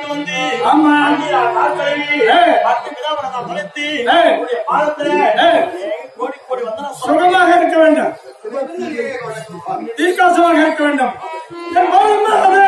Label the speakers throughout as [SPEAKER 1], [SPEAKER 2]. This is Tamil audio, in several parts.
[SPEAKER 1] கொண்டு வந்து
[SPEAKER 2] ஆமா.
[SPEAKER 1] அந்நியரால் கால் கழுவி,
[SPEAKER 2] ஏய்.
[SPEAKER 1] பத்து பிதாவை நான் தொலைத்து,
[SPEAKER 2] ஏய்.
[SPEAKER 1] உன்னுடைய பாதத்திலே
[SPEAKER 2] ஏய்.
[SPEAKER 1] கோடி கோடி வந்தனம் சொல்றேன்.
[SPEAKER 2] சுகமாக இருக்க வேண்டும் தீர்க்காசமாக இருக்க வேண்டும் என் மருமகளே,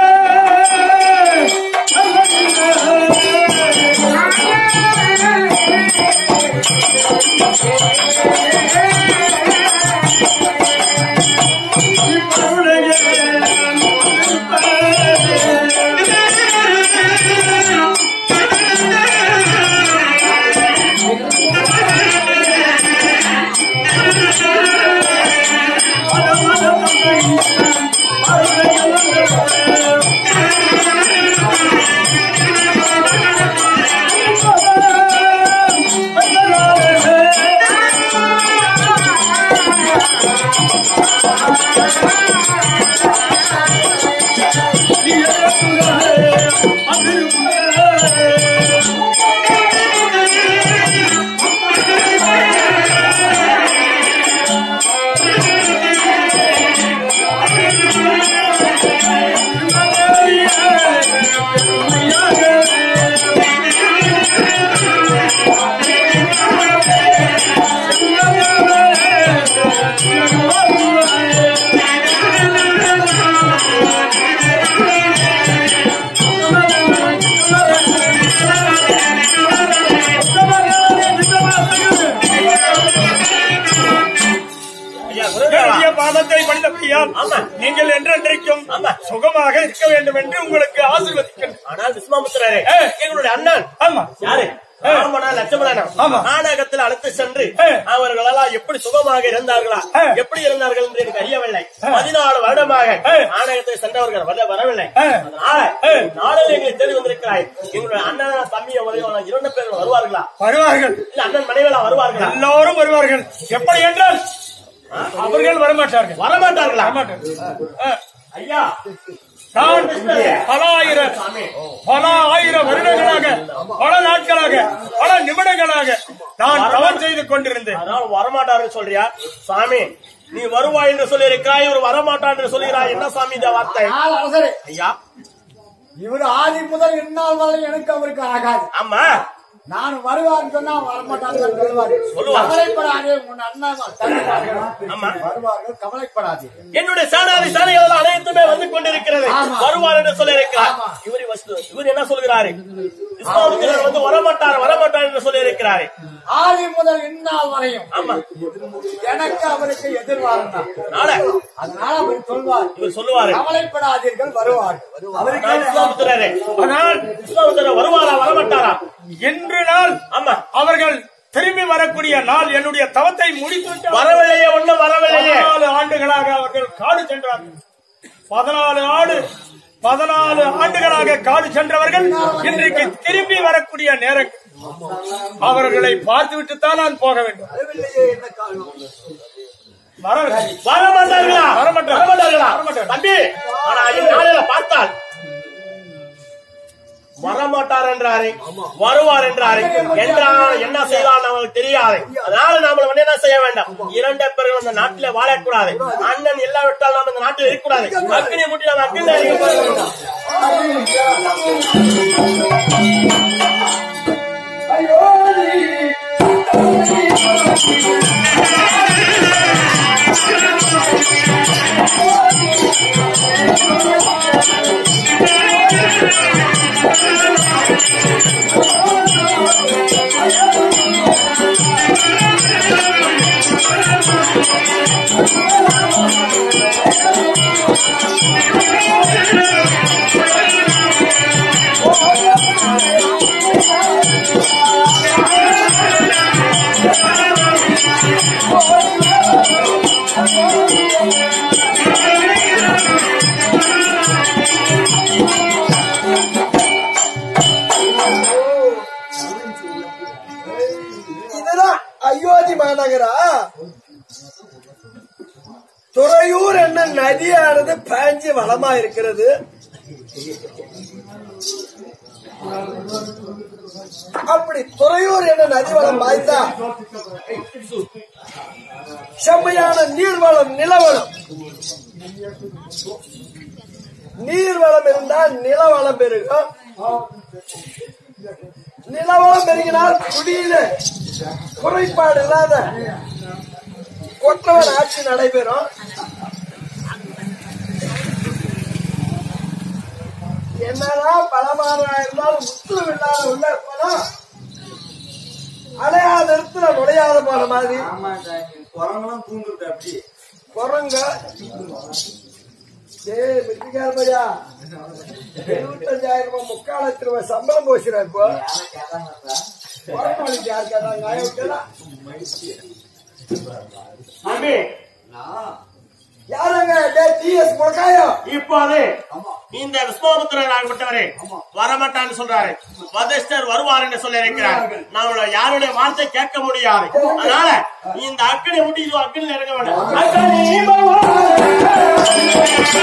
[SPEAKER 1] ஐயா, குருதேவா.
[SPEAKER 2] என்னுடைய பாதத்தை பணிந்தபடியால்
[SPEAKER 1] ஆமா.
[SPEAKER 2] நீங்கள் என்றென்றைக்கும்
[SPEAKER 1] ஆமா.
[SPEAKER 2] சுகமாக இருக்க வேண்டும் என்று உங்களுக்கு ஆசீர்வதிக்கின்றேன்
[SPEAKER 1] ஆனால் விஸ்வாமித்திரரே
[SPEAKER 2] ஏய்.
[SPEAKER 1] எங்களுடைய அண்ணன்
[SPEAKER 2] ஆமா
[SPEAKER 1] யாரு ராமனா லட்சுமணனா
[SPEAKER 2] ஆமா.
[SPEAKER 1] நாடகத்தில் அழைத்து சென்று
[SPEAKER 2] ஏய்.
[SPEAKER 1] அவர்களெல்லாம் எப்படி சுகமாக இருந்தார்களா
[SPEAKER 2] ஏய்.
[SPEAKER 1] எப்படி இருந்தார்கள் என்று எனக்கு அறியவில்லை பதினாலு வருடமாக
[SPEAKER 2] ஏய்.
[SPEAKER 1] நாடகத்தை சென்றவர்கள் வர வரவில்லை
[SPEAKER 2] ஏய்.
[SPEAKER 1] அதனால
[SPEAKER 2] ஏய்.
[SPEAKER 1] நாளில் எங்களுக்கு தேடி வந்திருக்கிறாய் எங்களுடைய அண்ணன் தம்பி அவர்கள் இரண்டு பேர்கள் வருவார்களா
[SPEAKER 2] வருவார்கள்
[SPEAKER 1] இல்ல அண்ணன் மனைவிலாம் வருவார்களா
[SPEAKER 2] எல்லோரும் வருவார்கள் எப்படி என்றால் அவர்கள் வரமாட்டார்கள்
[SPEAKER 1] வரமாட்டார்களா
[SPEAKER 2] வரமாட்டார்கள் ஆ.
[SPEAKER 1] ஐயா
[SPEAKER 2] நான் பல ஆயிரம் பல ஆயிரம் வருடங்களாக பல நாட்களாக பல நிமிடங்களாக நான் தவறு செய்து கொண்டிருந்தேன்
[SPEAKER 1] அதனால வரமாட்டாருன்னு சொல்றியா சாமி நீ வருவாய் என்று சொல்லி இருக்கிறாய் இவர் வரமாட்டான் என்று சொல்லுகிறாய் என்ன சாமி இந்த வார்த்தை
[SPEAKER 3] ஆனால் அரசரே
[SPEAKER 1] ஐயா
[SPEAKER 3] இவர் ஆதி முதல் இந்நாள் வரை எனக்கு அவருக்கு ஆகாது
[SPEAKER 1] ஆமா
[SPEAKER 3] நான் வருவான்னு சொன்னா வரமாட்டான்னு சொல்லுவாரு
[SPEAKER 1] சொல்லுவார்.
[SPEAKER 3] கவலைப்படாதே உன் அண்ணன் தம்பிமார்கள்
[SPEAKER 1] ஆமா.
[SPEAKER 3] வருவார்கள் கவலைப்படாதே
[SPEAKER 1] என்னுடைய சேனாதி சேனைகள் அனைத்துமே வந்து கொண்டிருக்கிறது
[SPEAKER 3] ஆமா.
[SPEAKER 1] வருவார் என்று சொல்லி இருக்கிறார்
[SPEAKER 3] ஆமா.
[SPEAKER 1] இவர் வஸ்து- இவர் என்ன சொல்கிறாரு இஸ்லாமுக்கு வந்து வரமாட்டார் வரமாட்டார் என்று சொல்லி இருக்கிறாரு
[SPEAKER 3] ஆதி முதல் இந்நாள் வரையும்
[SPEAKER 1] ஆமா
[SPEAKER 3] எனக்கு அவருக்கு எதிர்வாரம் தான்
[SPEAKER 1] நாள
[SPEAKER 3] அதனால அவர் சொல்வார்
[SPEAKER 1] இவர் சொல்லுவாரு
[SPEAKER 3] கவலைப்படாதீர்கள் வருவார்
[SPEAKER 1] நான்
[SPEAKER 3] அவருக்கு
[SPEAKER 1] இஸ்லாமுத்திரரே
[SPEAKER 2] ஆனால்
[SPEAKER 1] இஸ்லாமுத்திர வருவாரா வரமாட்டாரா
[SPEAKER 2] இன்று நாள்
[SPEAKER 1] ஆமா
[SPEAKER 2] அவர்கள் திரும்பி வரக்கூடிய நாள் என்னுடைய தவத்தை முடித்து
[SPEAKER 1] வரவில்லையே ஒண்ணும் வரவில்லையே
[SPEAKER 2] பதினாலு ஆண்டுகளாக அவர்கள் காடு சென்றார்கள் பதினாலு ஆடு பதினாலு ஆண்டுகளாக காடு சென்றவர்கள் இன்றைக்கு திரும்பி வரக்கூடிய நேரம் அவர்களை பார்த்துவிட்டுத்தான் நான் போக வேண்டும் வரவில்லை
[SPEAKER 1] வரமாட்டார்களா
[SPEAKER 2] வரமாட்டார்.
[SPEAKER 1] வரமாட்டார்களா
[SPEAKER 2] வரமாட்டார்.
[SPEAKER 1] தம்பி ஆனா இந்நாளில பார்த்தால் வரமாட்டார் என்றாரு வருவார் என்றாரு என்றால் என்ன செய்யலாம் நமக்கு தெரியாது அதனால நாம வந்து என்ன செய்ய வேண்டாம் இரண்டு பேர்கள் இந்த நாட்டில வாழக்கூடாது அண்ணன் இல்லாவிட்டால் நாம் இந்த நாட்டில் இருக்கக்கூடாது அக்னியை முட்டி நாம் அக்னி அறிய வேண்டும்
[SPEAKER 4] இதுதான் அயோத்தி மாநகரா துறையூர் என்ன நதியானது பாஞ்சு வளமா இருக்கிறது அப்படி துறையூர் என்ன நதி வளம் வாய்ந்தா செம்மையான நீர்வளம் நிலவளம் நீர் வளம் இருந்தால் நில வளம் பெருகும் நிலவளம் பெருகினால் குடியில குறைபாடு இல்லாத கொற்றவன் ஆட்சி நடைபெறும் என்னதான் பலமாறா இருந்தாலும் முத்து இல்லாத உள்ள இருப்பதும் அடையாத இடத்துல நுழையாத போற மாதிரி
[SPEAKER 3] குரங்கெல்லாம் தூங்குறது அப்படி
[SPEAKER 4] குரங்க ஏய் மித்திக்கார பையா எழுபத்தஞ்சாயிரம் ரூபாய் முக்காலத்து ரூபாய் சம்பளம் போச்சுடா இப்போ குரங்கு யார் கேட்டாங்க நியாயம் விட்டதா?
[SPEAKER 1] அன்பே
[SPEAKER 4] யாருங்க டிஎஸ் முழக்காயம்
[SPEAKER 1] இப்போது இந்த விஸ்வாமுத்திரன் ஆகிவிட்டவரே வரமாட்டான்னு சொல்றாரு வதிஷ்டர் வருவார் என்று சொல்லி இருக்கிறார் நம்மள யாருடைய வார்த்தை கேட்க முடியாது அதனால இந்த அக்கனை முட்டி இது அக்கனில் இறங்க வேண்டாம் அக்கனி பகவான்.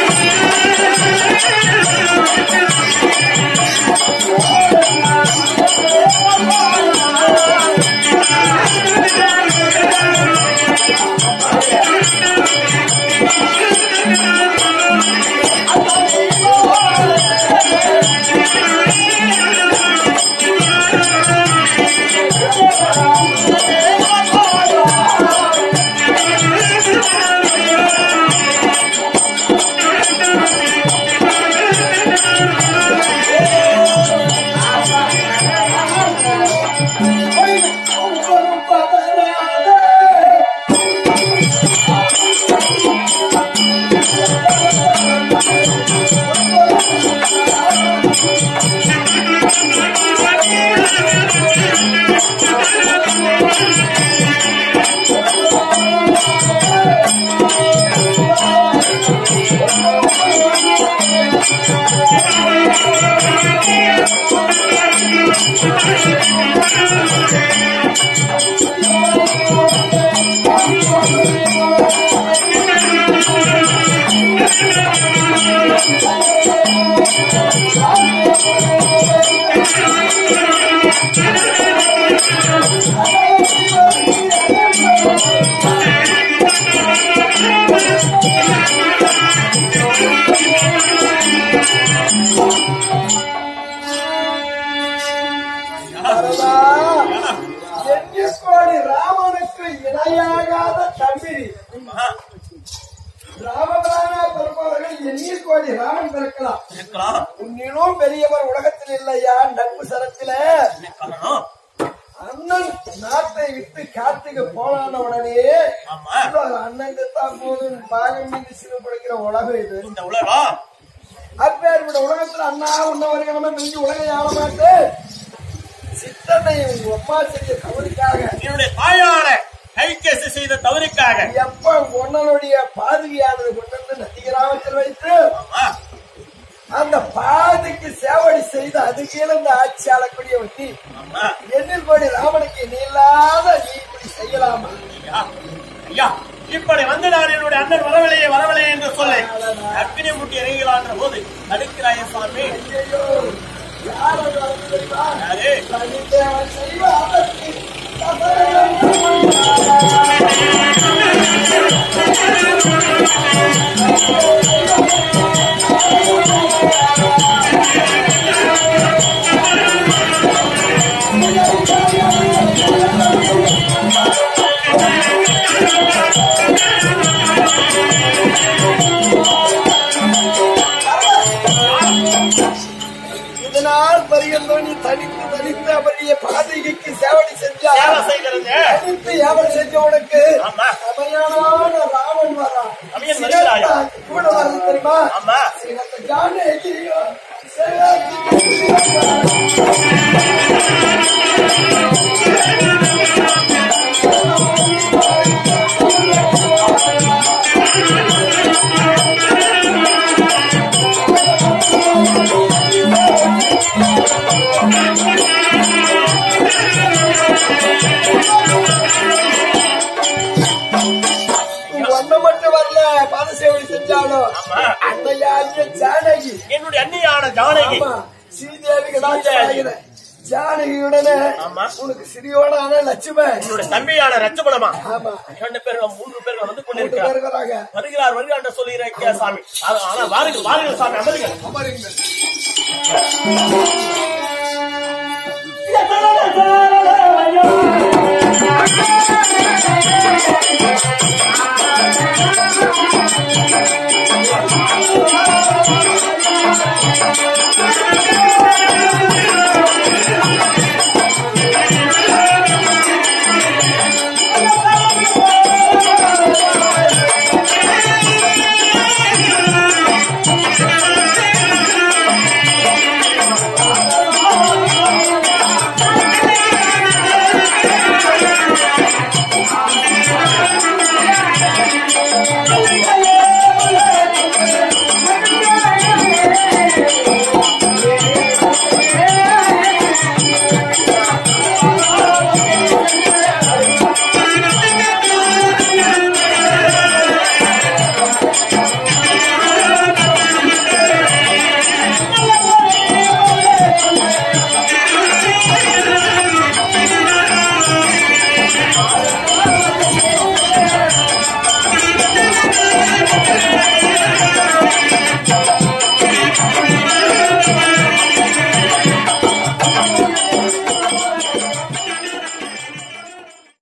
[SPEAKER 4] வரதா, எண்ணிக்கோடி ராமனுக்கு இணையாகாத தம்பிரி ராமபிரான பிறப்பவர்கள் எண்ணிக்கோடி ராமன் பிறக்கலாம்
[SPEAKER 1] இருக்கலாம்.
[SPEAKER 4] உன்னிலும் பெரியவர் உலகத்தில் இல்லையா நட்பு சரத்தில
[SPEAKER 1] காரணம்,
[SPEAKER 4] அண்ணன் நாட்டை விட்டு காட்டுக்கு போனான உடனே
[SPEAKER 1] ஆமா
[SPEAKER 4] அண்ணனுக்கு தான் போதும் பாகம் மீது சிறுபடுகிற உலகம் இது
[SPEAKER 1] இந்த உலகம்
[SPEAKER 4] அப்பேற்பட்ட உலகத்துல அண்ணா உன்ன வருகிறவன் மிஞ்சி உலகம் ஆள மாட்டேன் சித்தனை உங்க அம்மா செய்ய தவறுக்காக
[SPEAKER 1] என்னுடைய தாயான கைகேசி செய்த தவறுக்காக
[SPEAKER 4] எப்ப உன்னனுடைய பாதுகையானது கொண்டு வந்து நதி கிராமத்தில் வைத்து
[SPEAKER 1] ஆமா
[SPEAKER 4] அந்த பாதுக்கு சேவடி செய்து அது கீழே இந்த ஆட்சி ஆளக்கூடிய நீ
[SPEAKER 1] ஆமா
[SPEAKER 4] எண்ணில் படி ராமனுக்கு நீ இல்லாத நீ இப்படி செய்யலாமா
[SPEAKER 1] ஐயா, ஐயா இப்படி வந்து நான் என்னுடைய அண்ணன் வரவில்லையே வரவில்லையே என்று சொல்ல அக்கினி முட்டி இறங்கலான்ற போது தடுக்கிறாய சாமி
[SPEAKER 4] ஐயோ யார் அது வந்து தெரியுமா
[SPEAKER 1] யாரு
[SPEAKER 4] தனித்தேவன் செய்வ அதற்கு தவறுகள் இதனால் பரிகந்தோன் நீ தனித்து தனித்து அவருடைய பாதகைக்கு சேவடி செஞ்சார்
[SPEAKER 1] சேவை செய்கிறது
[SPEAKER 4] தனித்து ஏவல் செஞ்ச உனக்கு
[SPEAKER 1] ஆமா.
[SPEAKER 4] சமையான ராமன் வரான்
[SPEAKER 1] ரமணன் வருகிறாயா?
[SPEAKER 4] சினத்த கூட வருது தெரியுமா
[SPEAKER 1] ஆமா.
[SPEAKER 4] சினத்த ஜானகியோ, சினத்த ஒண்ணு மட்டும் வரல பாத சேவடி செஞ்சாலும்
[SPEAKER 1] ஆமா.
[SPEAKER 4] அன்னையாகிய ஜானகி
[SPEAKER 1] என்னுடைய அண்ணியான ஜானகி
[SPEAKER 4] ஆமா ஸ்ரீதேவிக்கு தான் ஜானகியுடனே
[SPEAKER 1] ஆமா.
[SPEAKER 4] உனக்கு சிறியோடான லட்சுமன்
[SPEAKER 1] என்னுடைய தம்பியான ரச்சபலமா
[SPEAKER 4] ஆமா
[SPEAKER 1] இரண்டு பேர்கள் மூன்று பேர்கள் வந்து
[SPEAKER 4] ரெண்டு
[SPEAKER 1] கொண்டிருக்கிறார்
[SPEAKER 4] பேர் வராங்க
[SPEAKER 1] வருகிறார் வருகிறார் என்று சொல்லுகிறேன் சாமி ஆனா வாருங்கள் வாருங்கள் சாமி அமருங்கள்
[SPEAKER 4] அமருங்கள்